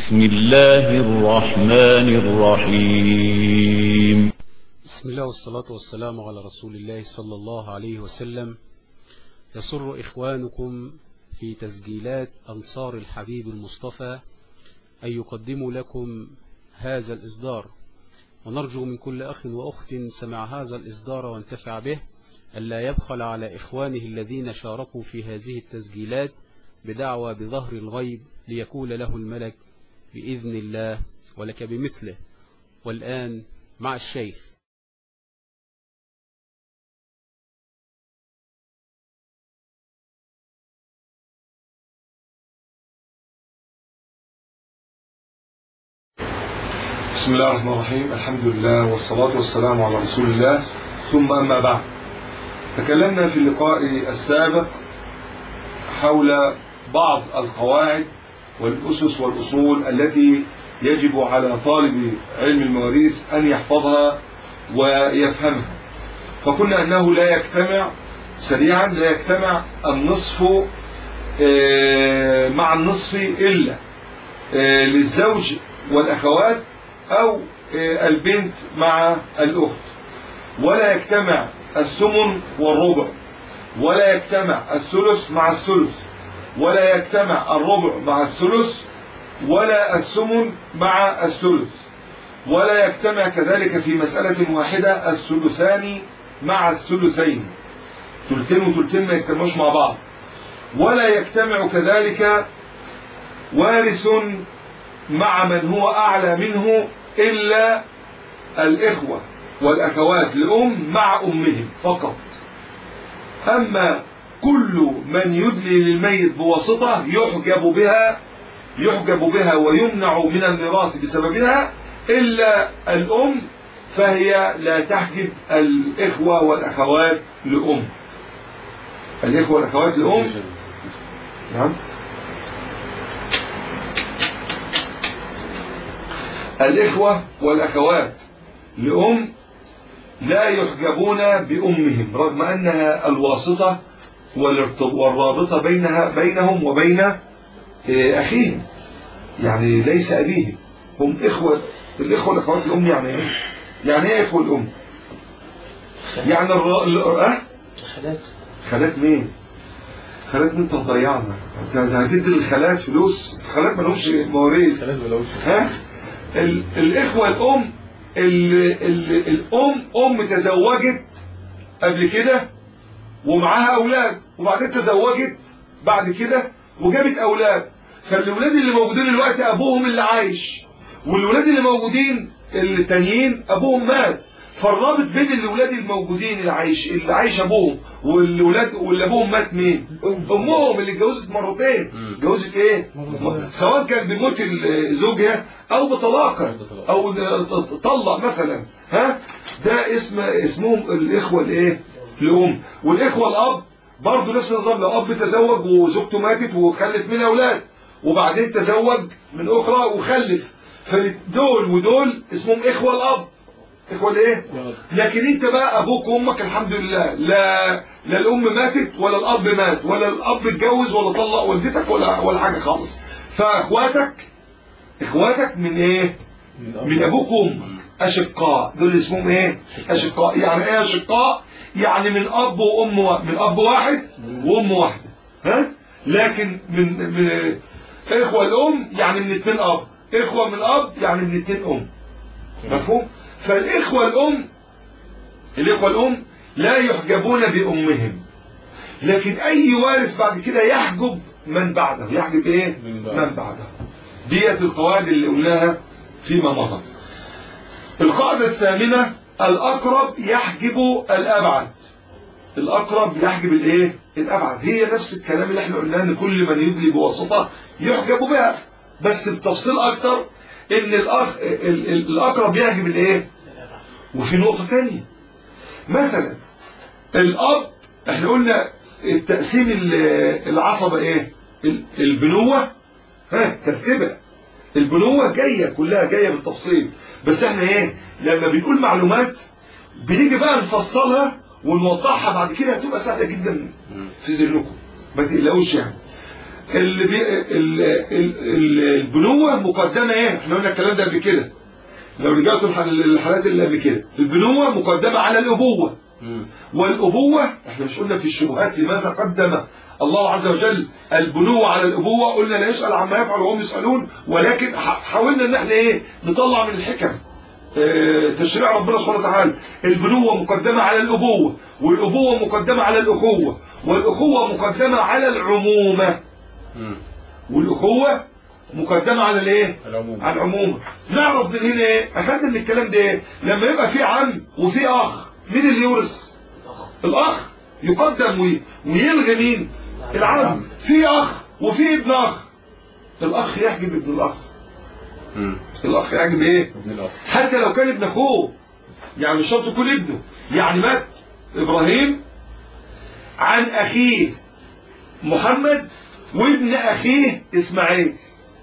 بسم الله الرحمن الرحيم بسم الله والصلاة والسلام على رسول الله صلى الله عليه وسلم يسر إخوانكم في تسجيلات أنصار الحبيب المصطفى أن يقدموا لكم هذا الإصدار ونرجو من كل أخ وأخت سمع هذا الإصدار وانتفع به ألا يبخل على إخوانه الذين شاركوا في هذه التسجيلات بدعوى بظهر الغيب ليقول له الملك بإذن الله ولك بمثله والآن مع الشيخ بسم الله الرحمن الرحيم الحمد لله والصلاة والسلام على رسول الله ثم أما بعد تكلمنا في اللقاء السابق حول بعض القواعد والأسس والأصول التي يجب على طالب علم المواريث أن يحفظها ويفهمها فقلنا أنه لا يجتمع سريعا لا يجتمع النصف مع النصف إلا للزوج والأخوات أو البنت مع الأخت ولا يجتمع الثمن والربع ولا يجتمع الثلث مع الثلث ولا يجتمع الربع مع الثلث ولا الثمن مع الثلث ولا يجتمع كذلك في مسألة واحدة الثلثان مع الثلثين ثلثين وثلثين ما يجتمعوش مع بعض ولا يجتمع كذلك وارث مع من هو أعلى منه إلا الإخوة والأخوات لأم مع أمهم فقط أما كل من يدلي للميت بواسطة يحجب بها يحجب بها ويمنع من الميراث بسببها إلا الأم فهي لا تحجب الإخوة والأخوات لأم الإخوة والأخوات لأم نعم الإخوة والأخوات لأم لا يحجبون بأمهم رغم أنها الواسطة والرابطة بينها بينهم وبين أخيهم يعني ليس أبيهم هم إخوة الإخوة والأخوات الأم يعني إيه؟ يعني إيه إخوة الأم؟ يعني الر... ال... أه؟ خالات خالات مين؟ خالات مين تضيعنا؟ هتدي للخالات فلوس؟ الخالات ما لهمش مواريث ها؟ ال... الإخوة الأم ال... ال... الأم أم تزوجت قبل كده ومعاها أولاد وبعدين تزوجت بعد كده وجابت أولاد فالولاد اللي موجودين دلوقتي أبوهم اللي عايش والولاد اللي موجودين التانيين أبوهم مات فالرابط بين الولاد الموجودين اللي عايش اللي عايش أبوهم والولاد واللي أبوهم مات مين؟ أمهم اللي اتجوزت مرتين اتجوزت إيه؟ سواء كان بموت زوجها أو بطلاقها أو طلق مثلا ها ده اسم اسمهم الإخوة الإيه؟ لأم والإخوة الأب برضه نفس النظام لو أب تزوج وزوجته ماتت وخلف منها أولاد وبعدين تزوج من أخرى وخلف فدول ودول اسمهم إخوة الأب إخوة الإيه؟ لكن أنت بقى أبوك وأمك الحمد لله لا لا الأم ماتت ولا الأب مات ولا الأب اتجوز ولا طلق والدتك ولا ولا حاجة خالص فإخواتك إخواتك من إيه؟ من أبوك وأمك أشقاء دول اسمهم إيه؟ أشقاء يعني إيه أشقاء؟ يعني من أب وأم واحد من أب واحد وأم واحدة ها؟ لكن من من إخوة الأم يعني من اتنين أب إخوة من الأب يعني من اتنين أم مفهوم؟ فالإخوة الأم الإخوة الأم لا يحجبون بأمهم لكن أي وارث بعد كده يحجب من بعده يحجب إيه؟ من بعده. من بعده ديت القواعد اللي قلناها فيما مضى القاعدة الثامنة الأقرب يحجب الأبعد الأقرب يحجب الإيه؟ الأبعد هي نفس الكلام اللي احنا قلناه إن كل من يدلي بواسطة يحجب بها بس بتفصيل أكتر إن الأخ... ال... ال... الأقرب يحجب الإيه؟ وفي نقطة تانية مثلا الأب احنا قلنا التقسيم ال- العصبة إيه؟ ال- البنوة ها ترتيبها البنوة جاية كلها جاية بالتفصيل بس احنا ايه لما بنقول معلومات بنيجي بقى نفصلها ونوضحها بعد كده هتبقى سهلة جدا في ذهنكم ما تقلقوش يعني اللي بي... ال... ال... ال... البنوة مقدمة ايه احنا قلنا الكلام ده قبل كده لو رجعت الح- الحالات اللي قبل كده البنوة مقدمة على الأبوة مم. والأبوة احنا مش قلنا في الشبهات لماذا قدم الله عز وجل البنوة على الأبوة قلنا لا يسأل عما يفعل وهم يسألون ولكن ح- حاولنا ان احنا ايه نطلع من الحكم اه، تشريع ربنا سبحانه وتعالى البنوة مقدمة على الأبوة والأبوة مقدمة على الأخوة والأخوة مقدمة على العمومة مم. والأخوة مقدمة على الايه العموم على العمومة نعرف من هنا ايه اخدنا من الكلام ده ايه لما يبقى في عم وفي اخ مين اللي يورث الاخ يقدم وي... ويلغي مين العم في اخ وفي ابن اخ الاخ يحجب ابن الاخ مم. الاخ يحجب ايه ابن الأخ حتى لو كان ابن اخوه يعني مش شرط يكون ابنه يعني مات ابراهيم عن اخيه محمد وابن اخيه اسماعيل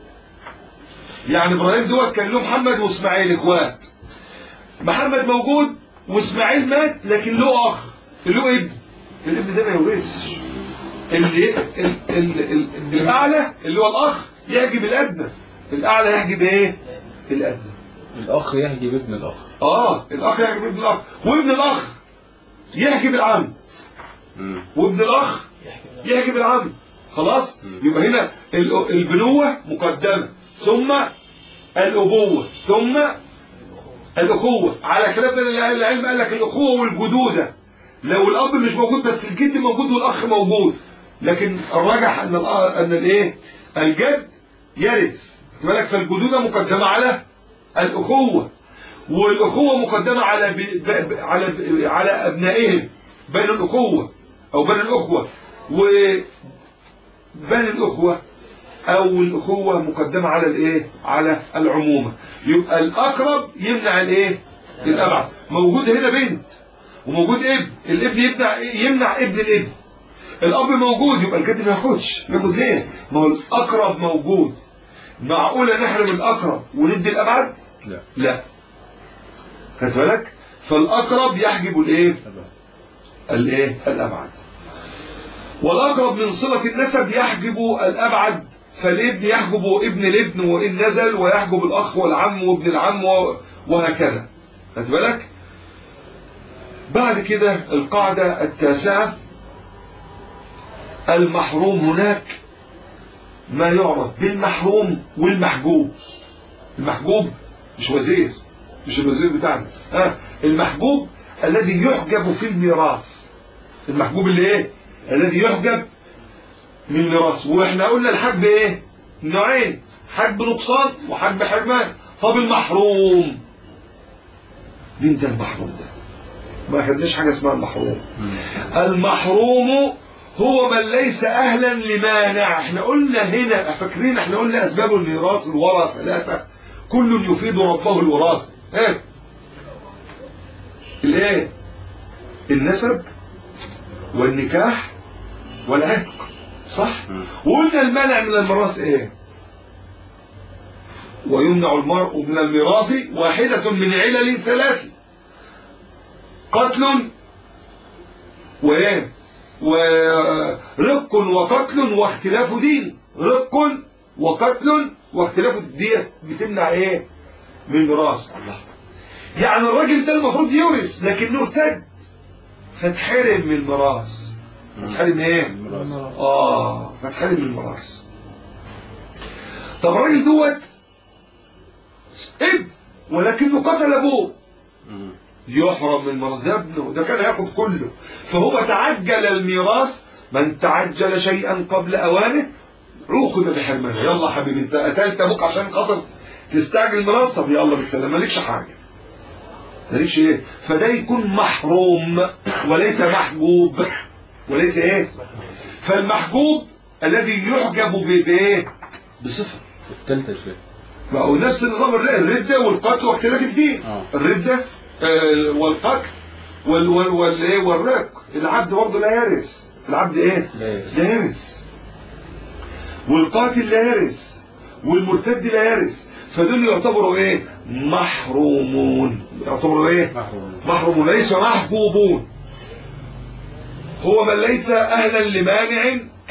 يعني ابراهيم دوت كان له محمد واسماعيل اخوات محمد موجود واسماعيل مات لكن له اخ له ابن الابن ده ما يورثش اللي ال ال ال الاعلى اللي هو الاخ يحجب الادنى الاعلى يحجب ايه الادنى الأخ يهجب ابن الأخ اه الاخ يحجب ابن الاخ وابن الاخ يحجب العم مم. وابن الاخ يحجب العم خلاص يبقى هنا ال- البنوة مقدمة ثم الأبوة ثم الأخوة على كلام ده العلم قال لك الأخوة والجدودة لو الأب مش موجود بس الجد موجود والأخ موجود لكن الراجح أن الأ- أن الإيه الجد يرث خد بالك فالجدودة مقدمة على الأخوة والأخوة مقدمة على ب... ب... ب... على ب... على أبنائهم بين الأخوة أو بين الأخوة وبين الأخوة أو الأخوة مقدمة على الإيه؟ على العمومة يبقى الأقرب يمنع الإيه؟ الأبعد موجود هنا بنت وموجود ابن الابن يمنع يمنع ابن الابن الأب موجود يبقى الجد ما ياخدش ياخد ليه؟ ما هو الأقرب موجود معقولة نحرم الأقرب وندي الأبعد؟ لا لا خدت بالك فالاقرب يحجب الايه أبدا. الايه الابعد والاقرب من صله النسب يحجب الابعد فالابن يحجب ابن الابن وان نزل ويحجب الاخ والعم وابن العم و- وهكذا خدت بالك بعد كده القاعده التاسعه المحروم هناك ما يعرف بالمحروم والمحجوب المحجوب مش وزير مش الوزير بتاعنا ها المحجوب الذي يحجب في الميراث المحجوب اللي ايه الذي يحجب من الميراث واحنا قلنا الحجب ايه نوعين حجب نقصان وحجب حرمان طب المحروم مين ده المحروم ده ما خدناش حاجه اسمها المحروم المحروم هو من ليس اهلا لمانع احنا قلنا هنا فاكرين احنا قلنا اسباب الميراث الورى ثلاثه كل يفيد ربه الوراثه ايه الايه النسب والنكاح والعتق صح وقلنا المنع من الميراث ايه ويمنع المرء من الميراث واحدة من علل ثلاث قتل وايه ورق وقتل واختلاف دين رق وقتل واختلاف الدين بتمنع ايه من الميراث الله يعني الراجل ده المفروض يورث لكنه ارتد فاتحرم من الميراث فاتحرم ايه الميراث. اه فاتحرم من الميراث طب الراجل دوت ابن ولكنه قتل ابوه مم. يحرم من الميراث ده ابنه ده كان ياخد كله فهو تعجل الميراث من تعجل شيئا قبل اوانه عوقب بحرمانه يلا حبيبي انت قتلت ابوك عشان خاطر تستعجل الميراث طب يلا بالسلامه مالكش حاجه مالكش ايه فده يكون محروم وليس محجوب وليس ايه فالمحجوب الذي يحجب ب- بايه بصفه التالتة شوية ما هو نفس نظام الر- الردة والقتل واختلاف الدين آه. الردة آه، والقتل وال وال والايه والرق العبد برضه لا يرث العبد ايه لا يرث. لا يرث والقاتل لا يرث والمرتد لا يرث فدول يعتبروا ايه محرومون يعتبروا ايه محروم محرومون ليس محبوبون هو من ليس اهلا لمانع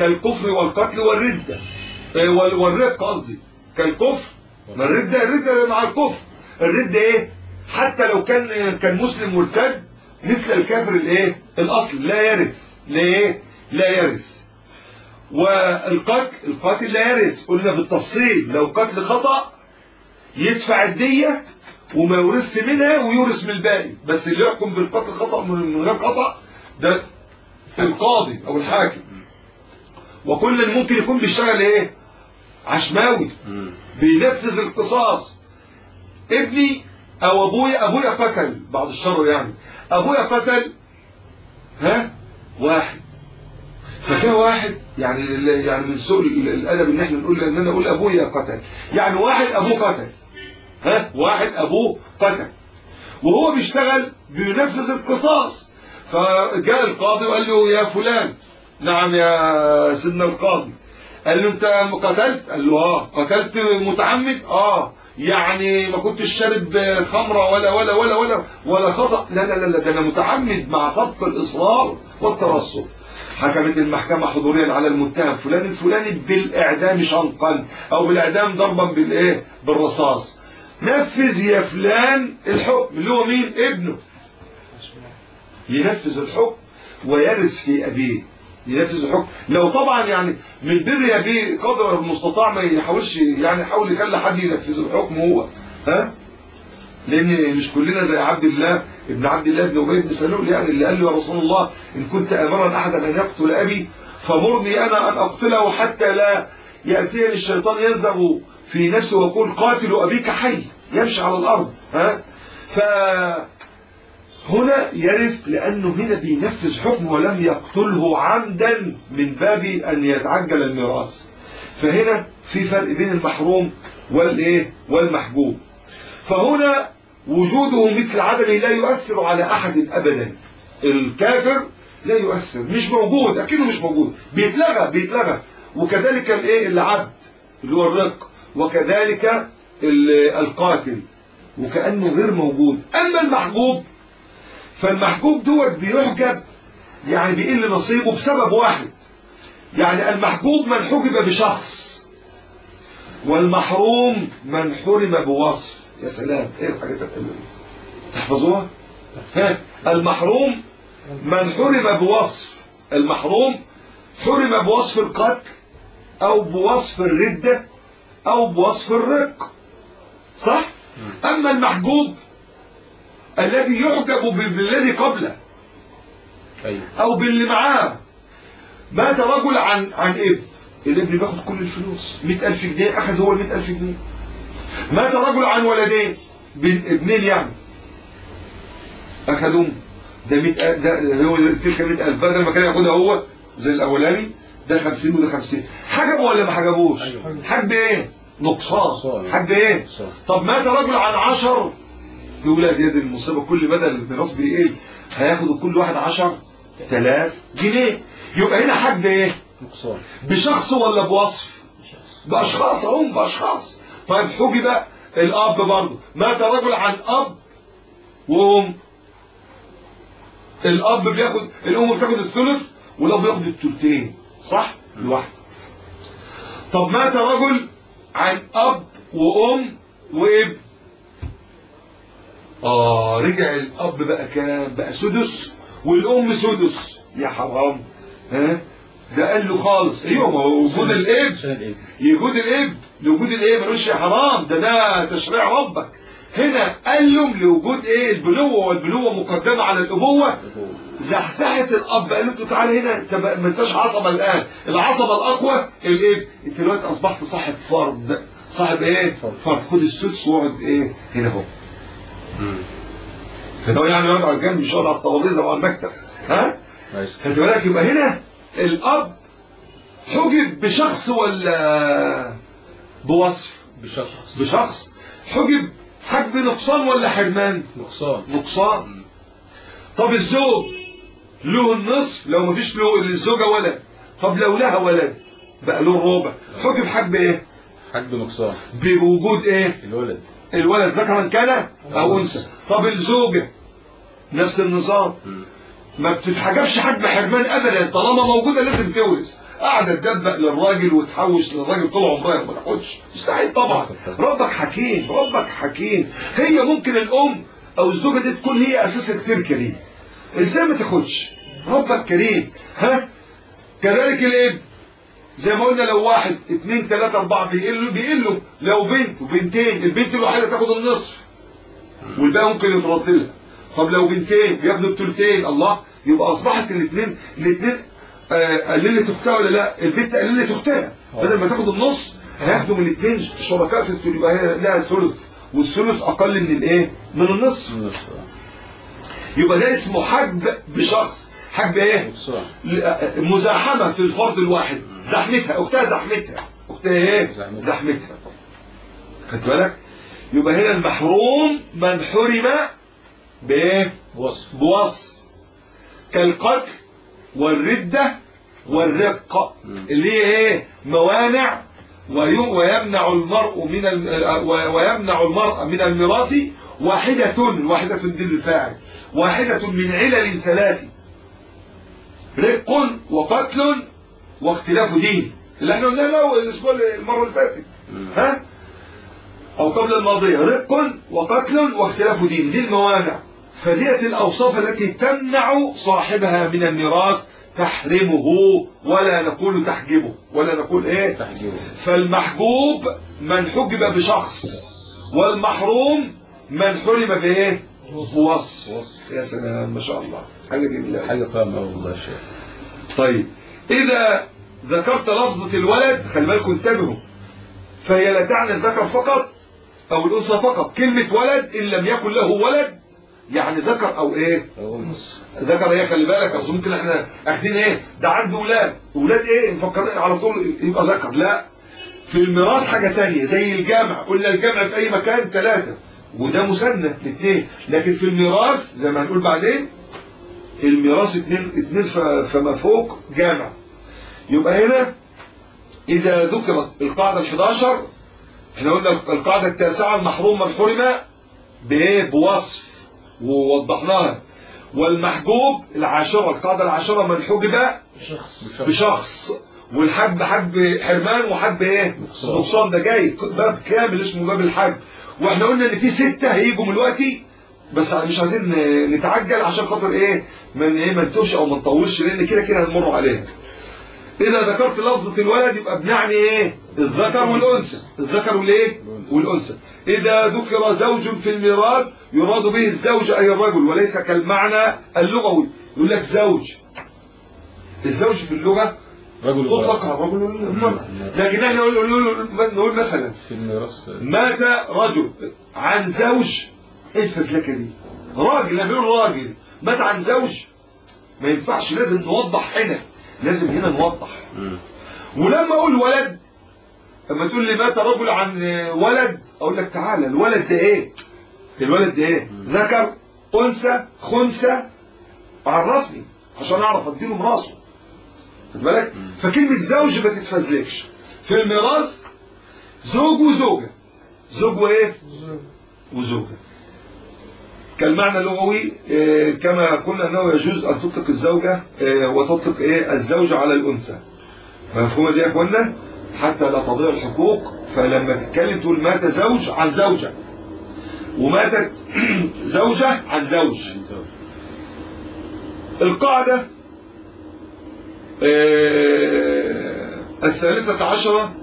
كالكفر والقتل والردة آه، وال- والرق قصدي كالكفر ما الردة الردة مع الكفر الردة ايه حتى لو كان كان مسلم مرتد مثل الكافر الايه الاصل لا يرث ليه لا يرث والقتل القاتل لا يرث قلنا بالتفصيل لو قتل خطأ يدفع الدية وما يورثش منها ويورث من الباقي بس اللي يحكم بالقتل خطأ من من غير خطأ ده القاضي او الحاكم وكل ممكن يكون بيشتغل ايه عشماوي بينفذ القصاص ابني او ابويا ابويا قتل بعد الشر يعني ابويا قتل ها واحد فجاء واحد يعني يعني من سوء الادب ان احنا نقول ان انا اقول ابويا قتل يعني واحد ابوه قتل ها واحد ابوه قتل وهو بيشتغل بينفذ القصاص فجاء القاضي وقال له يا فلان نعم يا سيدنا القاضي قال له انت قتلت قال له اه قتلت متعمد اه يعني ما كنتش شارب خمره ولا ولا ولا ولا ولا خطا لا لا لا لا ده انا متعمد مع سبق الاصرار والترصد حكمت المحكمة حضوريا على المتهم فلان الفلاني بالإعدام شنقا أو بالإعدام ضربا بالإيه بالرصاص نفذ يا فلان الحكم اللي هو مين ابنه ينفذ الحكم ويرث في أبيه ينفذ الحكم لو طبعا يعني من بر أبيه قدر المستطاع ما يحاولش يعني يحاول يخلي حد ينفذ الحكم هو ها لان مش كلنا زي عبد الله ابن عبد الله بن ابي بن سلول يعني اللي قال له يا رسول الله ان كنت امرا احدا ان يقتل ابي فمرني انا ان اقتله حتى لا ياتيني الشيطان ينزغ في نفسي ويقول قاتل ابيك حي يمشي على الارض ها ف هنا يرث لانه هنا بينفذ حكم ولم يقتله عمدا من باب ان يتعجل الميراث فهنا في فرق بين المحروم والايه والمحجوب فهنا وجوده مثل عدمه لا يؤثر على أحد أبدا الكافر لا يؤثر مش موجود أكيد مش موجود بيتلغى بيتلغى وكذلك الايه العبد اللي هو الرق وكذلك ال- القاتل وكأنه غير موجود أما المحجوب فالمحجوب دوت بيحجب يعني بيقل نصيبه بسبب واحد يعني المحجوب من حجب بشخص والمحروم من حرم بوصف يا سلام ايه الحاجات الحلوه دي تحفظوها ها المحروم من حرم بوصف المحروم حرم بوصف القتل او بوصف الردة او بوصف الرق صح اما المحجوب الذي يحجب ب- بالذي قبله ايوه او باللي معاه مات رجل عن عن ابن الابن بياخد كل الفلوس 100000 جنيه اخذ هو ال 100000 جنيه مات رجل عن ولدين بين ابنين يعني اخذهم ده 100 ده هو تلك 100000 بدل ما كان ياخدها هو زي الاولاني ده 50 وده 50 حجبوا ولا ما حجبوش أيوة. حجب ايه نقصان نقصان. حجب ايه نقصان. طب مات رجل عن 10 تقول يا دي المصيبه كل مدى الميراث بيقل هياخدوا كل واحد 10000 جنيه يبقى هنا حجب ايه نقصان بشخص ولا بوصف باشخاص هم باشخاص طيب حجب الاب برضه مات رجل عن اب وام الاب بياخد الام بتاخد الثلث والاب بياخد الثلثين صح لوحده طب مات رجل عن اب وام وابن اه رجع الاب بقى كام بقى سدس والام سدس يا حرام ها ده قال له خالص ايوه ما هو وجود الاب عشان الايه لوجود الاب لوجود الايه ملوش يا حرام ده ده تشريع ربك هنا قال لهم لوجود ايه البنوه والبنوه مقدمه على الابوه زحزحه الاب قال له انتوا تعالى هنا انت بقى- ما انتش عصبه الان العصبه الاقوى الاب انت دلوقتي اصبحت صاحب فرد صاحب ايه فرد. فرد خد السدس واقعد ايه هنا اهو هنا هو يعني يقعد على الجنب مش يقعد على الترابيزه وعلى المكتب ها ماشي خد بالك يبقى هنا الاب حجب بشخص ولا بوصف بشخص بشخص حجب حجب نقصان ولا حرمان نقصان نقصان طب الزوج له النصف لو مفيش له للزوجه ولد طب لو لها ولد بقى له الربع حجب حجب ايه حجب نقصان بوجود ايه الولد الولد ذكرا كان او انثى طب الزوجه نفس النظام ما بتتحجبش حجب حرمان ابدا طالما موجوده لازم تورث قاعده تدبق للراجل وتحوش للراجل طول عمرها ما تاخدش مستحيل طبعا ربك حكيم ربك حكيم هي ممكن الام او الزوجه دي تكون هي اساس التركه دي ازاي ما تاخدش ربك كريم ها كذلك الابن زي ما قلنا لو واحد اتنين تلاتة اربعة بيقلوا بيقلوا لو بنت وبنتين البنت الوحيدة تاخد النصف والباقي ممكن يترد لها طب لو بنتين بياخدوا التلتين الله يبقى اصبحت الاثنين الاثنين قللت اختها ولا لا البنت قللت اختها بدل ما تاخد النص هياخدوا من الاثنين شركاء في الثلث يبقى هي لها ثلث والثلث اقل من الايه من النصف يبقى ده اسمه حجب بشخص حجب ايه مزاحمه في الفرد الواحد زحمتها اختها زحمتها اختها ايه زحمتها خدت بالك يبقى هنا المحروم من حرم بايه وصف بوصف كالقتل والردة والرقة اللي هي ايه موانع وي- ويمنع المرء من ال- ويمنع المرء من الميراث واحدة واحدة دي الفاعل واحدة من علل ثلاث رق وقتل واختلاف دين اللي احنا قلناه الاول الاسبوع اللي- المره اللي فاتت ها او قبل الماضيه رق وقتل واختلاف دين دي الموانع فديت الاوصاف التي تمنع صاحبها من الميراث تحرمه ولا نقول تحجبه ولا نقول ايه تحجيبه فالمحجوب من حجب بشخص والمحروم من حرم بايه بوصف يا سلام ما شاء الله حاجه جميله حاجة طيبة والله يا شيخ طيب إذا ذكرت لفظة الولد خلي بالكم انتبهوا فهي لا تعني الذكر فقط أو الأنثى فقط كلمة ولد إن لم يكن له ولد يعني ذكر أو إيه أونس ذكر إيه خلي بالك أصل ممكن إحنا أخدين إيه ده عنده ولاد ولاد إيه مفكرين على طول يبقى ذكر لا في الميراث حاجة تانية زي الجمع قلنا الجمع في أي مكان ثلاثة وده مثنى الاثنين لكن في الميراث زي ما هنقول بعدين الميراث اتنين, اتنين ف- فما فوق جامع يبقى هنا إذا ذكرت القاعدة ال11 احنا قلنا القاعدة التاسعة المحروم من حرم بإيه بوصف ووضحناها والمحجوب العاشرة القاعدة العاشرة من حجب شخص بشخص والحجب حجب حرمان وحجب ايه نقصان. نقصان ده جاي باب كامل اسمه باب الحجب واحنا قلنا ان في ستة هيجوا من دلوقتي بس مش عايزين نتعجل عشان خاطر ايه من ايه ما نتوش او ما نطولش لان كده كده هنمر عليها اذا ذكرت لفظة الولد يبقى بنعني ايه الذكر والانثى الذكر والايه والانثى اذا ذكر زوج في الميراث يراد به الزوج اي الرجل وليس كالمعنى اللغوي يقول لك زوج الزوج في اللغة رجل تطلق على الرجل والمرأة لكن احنا نقول, نقول, نقول مثلا في الميراث مات رجل عن زوج ايه الفزلكه دي راجل لما يقول راجل مات عن زوج ما ينفعش لازم نوضح هنا لازم هنا نوضح ولما اقول ولد لما تقول لي مات رجل عن ولد اقول لك تعالى الولد ده ايه الولد ده ايه ذكر انثى خنثى عرفني عشان اعرف اديله مراسه خد بالك فكلمه زوج ما تتفزلكش في الميراث زوج وزوجه زوج وايه وزوجه كالمعنى اللغوي آه، كما قلنا انه يجوز ان تطلق الزوجه آه، وتطلق ايه الزوجه على الانثى مفهومه دي يا اخوانا حتى لا تضيع الحقوق فلما تتكلم تقول مات زوج عن زوجه وماتت زوجه عن زوج القاعده آه، الثالثة عشرة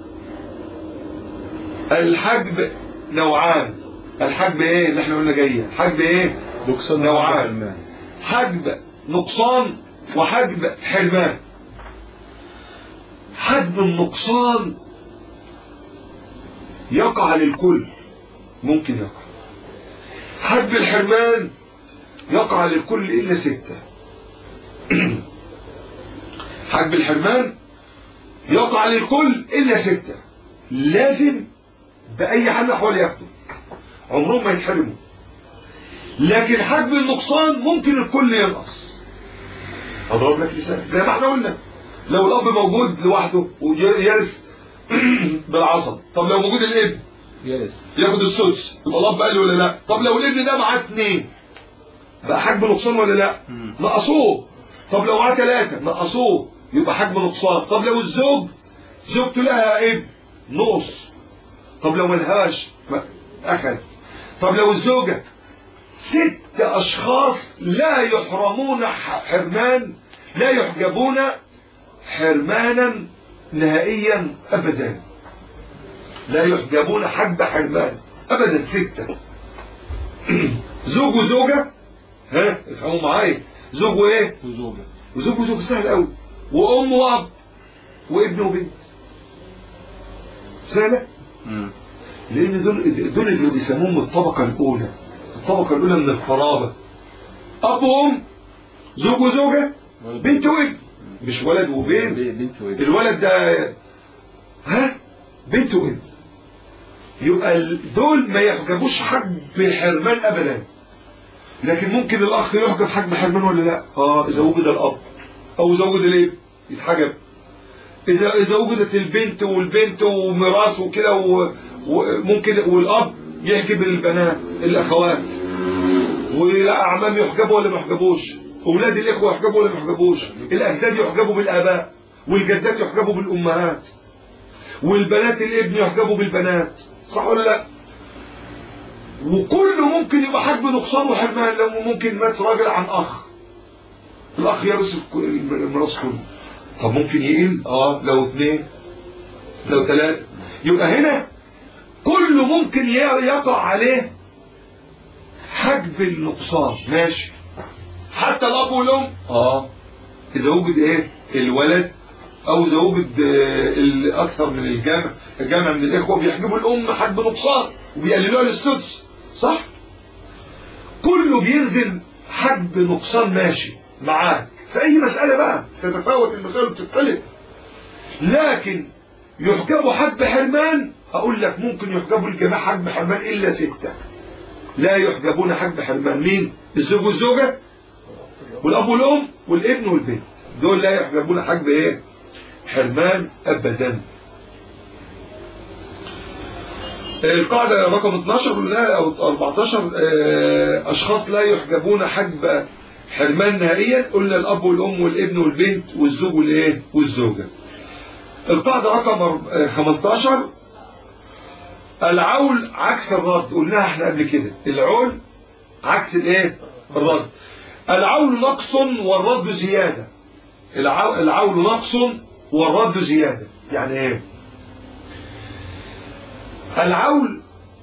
الحجب نوعان الحجب ايه اللي احنا قلنا جايه حجب ايه نقصان نوعان. حرمان. حجب نقصان وحجب حرمان حجب النقصان يقع للكل ممكن يقع حجب الحرمان يقع للكل إلا ستة حجب الحرمان يقع للكل إلا ستة لازم بأي حال من الأحوال ياخدوا عمرهم ما يتحرموا لكن حجب النقصان ممكن الكل ينقص اضرب لك مثال زي ما احنا قلنا لو الاب موجود لوحده ويرث بالعصب طب لو موجود الابن يرث ياخد السدس يبقى الاب قال له ولا لا طب لو الابن ده معاه اثنين بقى حجب نقصان ولا لا نقصوه طب لو معاه ثلاثه نقصوه يبقى حجم نقصان طب لو الزوج زوجته لها ابن نقص طب لو ملهاش ما- أخذ طب لو الزوجة ست أشخاص لا يحرمون ح- حرمان لا يحجبون حرمانا نهائيا أبدا لا يحجبون حجب حرمان أبدا ستة زوج وزوجة ها افهموا معايا زوج وايه وزوجة وزوج وزوج سهل قوي وام واب وابن وبنت سهله لان دول دول اللي بيسموهم الطبقه الاولى الطبقه الاولى من القرابه اب وام زوج وزوجه بنت وابن مش ولد وبنت بنت وابن الولد ده ها بنت وابن يبقى ال- دول ما يحجبوش حجب حرمان ابدا لكن ممكن الاخ يحجب حجب حرمان ولا لا اه اذا وجد الاب او اذا وجد الابن يتحجب اذا اذا وجدت البنت والبنت وميراث وكده و- وممكن والاب يحجب البنات الاخوات والاعمام يحجبوا ولا ما يحجبوش اولاد الاخوه يحجبوا ولا ما يحجبوش الاجداد يحجبوا بالاباء والجدات يحجبوا بالامهات والبنات الابن يحجبوا بالبنات صح ولا لا وكله ممكن يبقى حجب نقصان وحرمان لو ممكن مات راجل عن اخ الاخ يرث الك- الميراث كله طب ممكن يقل اه لو اثنين لو ثلاثه يبقى هنا كله ممكن ي- يقع عليه حجب النقصان ماشي حتى الاب والام اه اذا وجد ايه الولد او اذا وجد آه، الاكثر من الجامع الجامع من الاخوه بيحجبوا الام حجب نقصان وبيقللوها للسدس صح كله بينزل حجب نقصان ماشي معاك في اي مساله بقى تتفاوت المسائل وبتختلف لكن يحجبوا حجب حرمان اقول لك ممكن يحجبوا الجماعه حجب حرمان الا سته لا يحجبون حجب حرمان مين الزوج والزوجه والاب والام والابن والبنت دول لا يحجبون حجب ايه حرمان ابدا القاعدة رقم 12 قلنا أو 14 آه، أشخاص لا يحجبون حجب حرمان نهائيا قلنا الأب والأم والابن والبنت والزوج والإيه والزوجة القاعدة رقم آه، 15 العول عكس الرد قلناها احنا قبل كده العول عكس الايه الرد العول نقص والرد زيادة العو- العول نقص والرد زيادة يعني ايه العول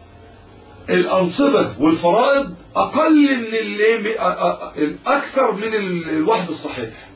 الأنصبة والفرائض أقل من اللي م- أ- أ- الأكثر من ال- الوحد الصحيح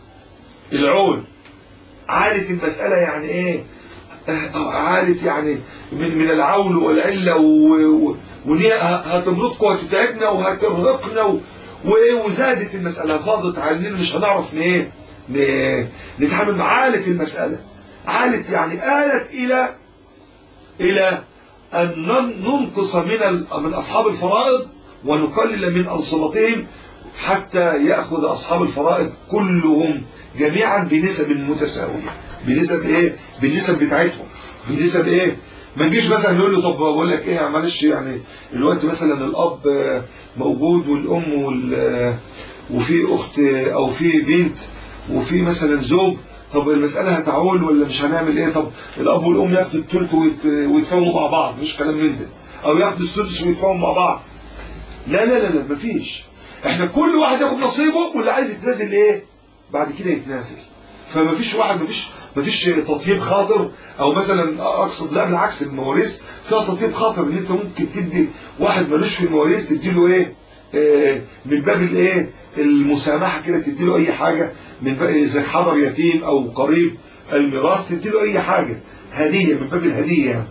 العول عالة المسألة يعني إيه آه، عالة يعني من من العول والعلة و- و- وإن هي ه- هتمرضكم وهتتعبنا وهترهقنا و- وإيه وزادت المسألة فاضت علينا مش هنعرف ن- إيه ن- نتعامل مع عالة المسألة عالة يعني آلت إلى إلى أن نن- ننقص من ال- من أصحاب الفرائض ونقلل من أنصبتهم حتى يأخذ أصحاب الفرائض كلهم جميعا بنسب متساوية بنسب إيه؟ بالنسب بتاعتهم بنسب إيه؟ ما نجيش مثلا نقول له طب بقول لك إيه معلش يعني الوقت مثلا الأب آه، موجود والأم وال آه، وفي أخت آه، أو في بنت وفي مثلا زوج طب المسألة هتعول ولا مش هنعمل ايه طب الأب والأم ياخدوا التلت ويت- ويتفاهموا مع بعض مش كلام من ده أو ياخدوا السدس ويتفاهموا مع بعض لا لا لا لا مفيش احنا كل واحد ياخد نصيبه واللي عايز يتنازل ايه بعد كده يتنازل فما فيش واحد ما فيش ما فيش تطيب خاطر او مثلا اقصد لا بالعكس المواريث فيها تطيب خاطر ان انت ممكن تدي واحد ملوش في المواريث تدي له ايه آه، من باب الايه المسامحه كده تدي له اي حاجه من باب اذا حضر يتيم او قريب الميراث تدي له اي حاجه هديه من باب الهديه يعني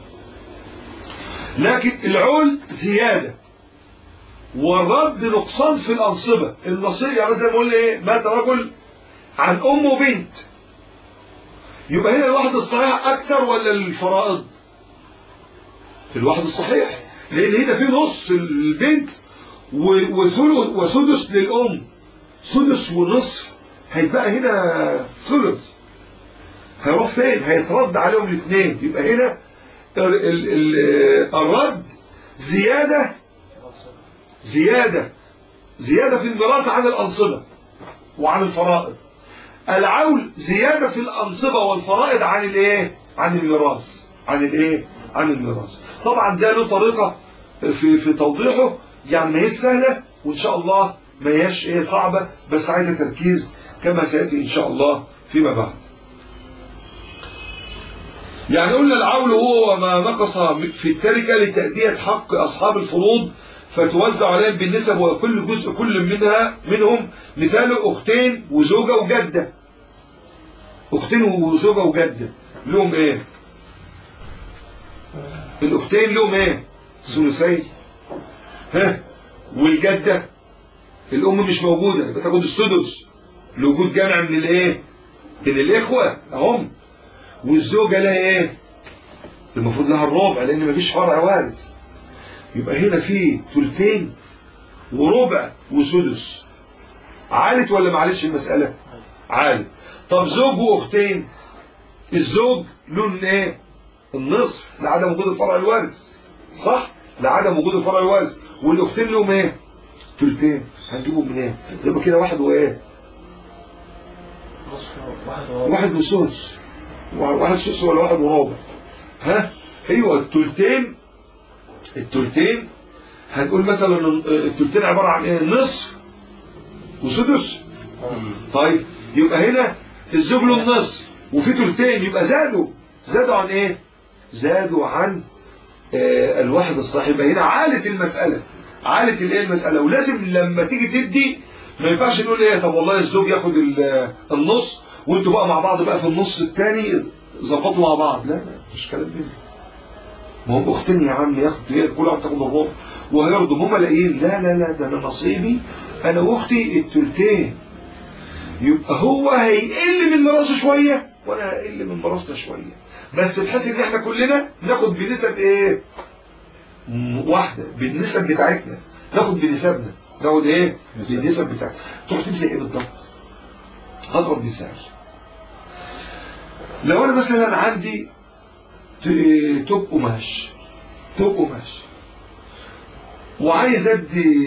لكن العول زياده والرد نقصان في الأنصبة النصيب يعني مثلا نقول ايه مات رجل عن أم وبنت يبقى هنا الواحد الصحيح أكثر ولا الفرائض الواحد الصحيح لأن هنا في نص البنت و- وثلث وسدس للأم سدس ونصف هيبقى هنا ثلث هيروح فين هيترد عليهم الاثنين يبقى هنا ال- ال- ال- الرد زيادة زيادة زيادة في الميراث عن الأنصبة وعن الفرائض العول زيادة في الأنصبة والفرائض عن الايه عن الميراث عن الايه عن الميراث طبعا ده له طريقة في في توضيحه يعني ما هي سهلة وان شاء الله ما هياش ايه صعبة بس عايزة تركيز كما سيأتي ان شاء الله فيما بعد يعني قلنا العول هو ما نقص في التركة لتأدية حق أصحاب الفروض فتوزع عليهم بالنسب وكل جزء كل منها منهم مثاله أختين وزوجة وجدة أختين وزوجة وجدة لهم إيه الأختين لهم إيه ثلثي ها والجدة الأم مش موجودة يبقى تاخد السدس لوجود جمع من الإيه من الإخوة أهم والزوجة لها ايه المفروض لها الربع لان مفيش فرع وارث يبقى هنا في ثلثين وربع وسدس عالت ولا ما عالتش المسألة عالت طب زوج واختين الزوج له ايه النصف لعدم وجود الفرع الوارث صح لعدم وجود الفرع الوارث والاختين لهم ايه ثلثين هنجيبهم من ايه يبقى كده واحد وايه واحد وسدس واحد سدس ولا واحد ورابع ها ايوه التلتين التلتين هنقول مثلا التلتين عبارة عن ايه نصف وسدس طيب يبقى هنا الزوج له النصف وفي تلتين يبقى زادوا زادوا عن ايه زادوا عن آه الواحد الصحيح يبقى هنا عالت المسألة عالت الايه المسألة ولازم لما تيجي تدي ما ينفعش نقول ايه طب والله الزوج ياخد النص وانتوا بقى مع بعض بقى في النص الثاني ظبطوا مع بعض لا لا مش كلام منه ما هم اختين يا عم ياخد هي كل واحد تاخد الربع وهيرضوا هم لاقيين لا لا لا ده انا نصيبي انا واختي التلتين يبقى هو هيقل من مراسه شويه وانا هقل من مراسته شويه بس بحيث ان احنا كلنا ناخد بنسب ايه واحده بالنسب بتاعتنا ناخد بنسبنا ناخد ايه بالنسب بتاعتنا تروح تنسى ايه بالضبط هضرب مثال لو انا مثلا عندي توب قماش توب قماش وعايز ادي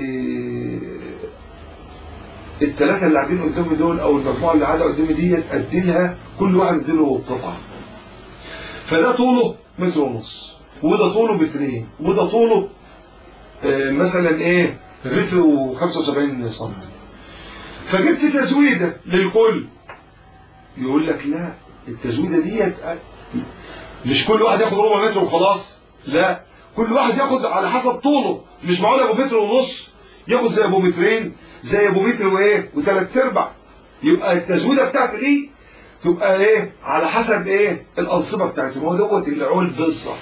الثلاثه اللي قاعدين قدامي دول او المجموعه اللي قاعده قدامي ديت ادي لها كل واحد ادي له قطعه فده طوله متر ونص وده طوله مترين وده طوله آه مثلا ايه متر و75 سم فجبت تزويده للكل يقول لك لا التزويده ديت مش كل واحد ياخد ربع متر وخلاص لا كل واحد ياخد على حسب طوله مش معقول ابو متر ونص ياخد زي ابو مترين زي ابو متر وايه وثلاث ارباع يبقى التزويده بتاعتي دي تبقى ايه على حسب ايه الانصبه بتاعتي ما هو دوت العول بالظبط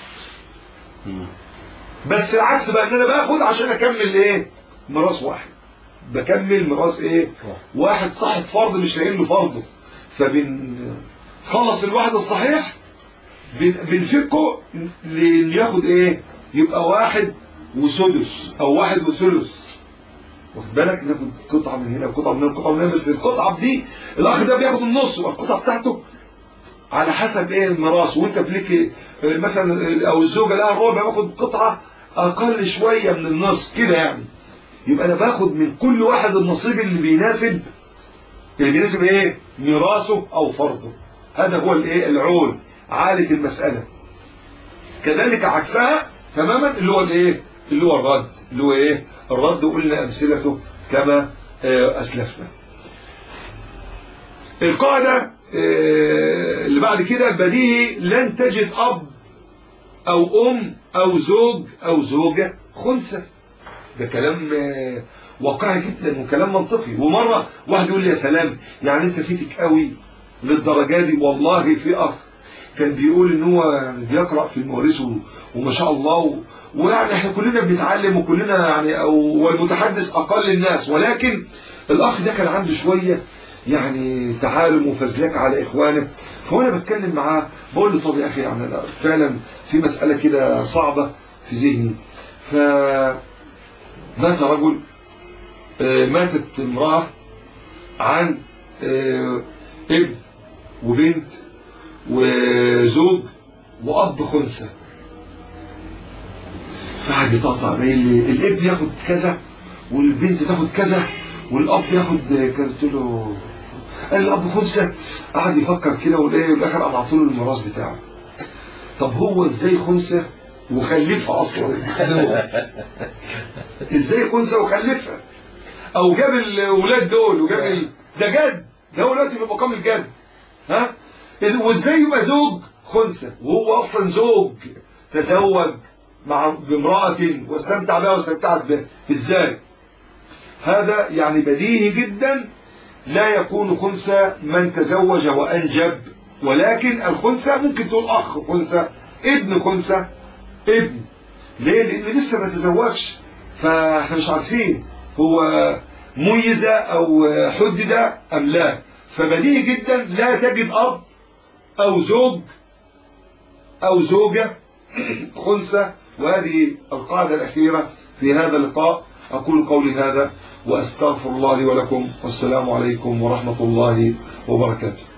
بس العكس بقى ان انا باخد عشان اكمل ايه ميراث واحد بكمل ميراث ايه واحد صاحب فرض مش لاقيين له فرضه فبنخلص الواحد الصحيح بنفكه لياخد ايه يبقى واحد وسدس او واحد وثلث واخد بالك ناخد قطعه من هنا وقطعه من هنا وقطعه من هنا بس القطعه دي الاخ ده بياخد النص والقطعه بتاعته على حسب ايه الميراث وانت بليك مثلا او الزوجه لها الربع باخد قطعه اقل شويه من النصف كده يعني يبقى انا باخد من كل واحد النصيب اللي بيناسب اللي بيناسب ايه ميراثه او فرضه هذا هو الايه العول عالة المسألة كذلك عكسها تماما اللي هو الايه اللي هو الرد اللي هو ايه الرد وقلنا امثلته كما اسلفنا القاعدة اللي بعد كده بديهي لن تجد اب او ام او زوج او زوجة خنثى ده كلام واقعي جدا وكلام منطقي ومرة واحد يقول لي يا سلام يعني انت فيتك قوي للدرجة دي والله في اخ كان بيقول ان هو يعني بيقرأ في المواريث وما شاء الله و... ويعني احنا كلنا بنتعلم وكلنا يعني او والمتحدث اقل الناس ولكن الاخ ده كان عنده شوية يعني تعالم وفزلكة على اخوانه فوانا بتكلم معاه بقول له طب يا اخي يعني فعلا في مسألة كده صعبة في ذهني ف مات رجل ماتت امرأة عن ابن وبنت وزوج وأب خنثى قعد يطقطق لي الابن ياخد كذا والبنت تاخد كذا والأب ياخد قلت له قال الاب خنثى قعد يفكر كده والايه والاخر قام عطوله الميراث بتاعه طب هو ازاي خنثى وخلفها اصلا ازاي خنثى وخلفها او جاب الاولاد دول وجاب ال... ده جد ده هو دلوقتي في مقام الجد ها إذ- وازاي يبقى زوج خنثى وهو اصلا زوج تزوج مع بامرأة واستمتع بها واستمتعت بها ازاي هذا يعني بديهي جدا لا يكون خنثى من تزوج وانجب ولكن الخنثى ممكن تقول اخ خنثى ابن خنثى ابن ليه لان لسه ما تزوجش فاحنا مش عارفين هو ميز او حدد ام لا فبديهي جدا لا تجد اب او زوج او زوجه خنثى وهذه القاعده الاخيره في هذا اللقاء اقول قولي هذا واستغفر الله لي ولكم والسلام عليكم ورحمه الله وبركاته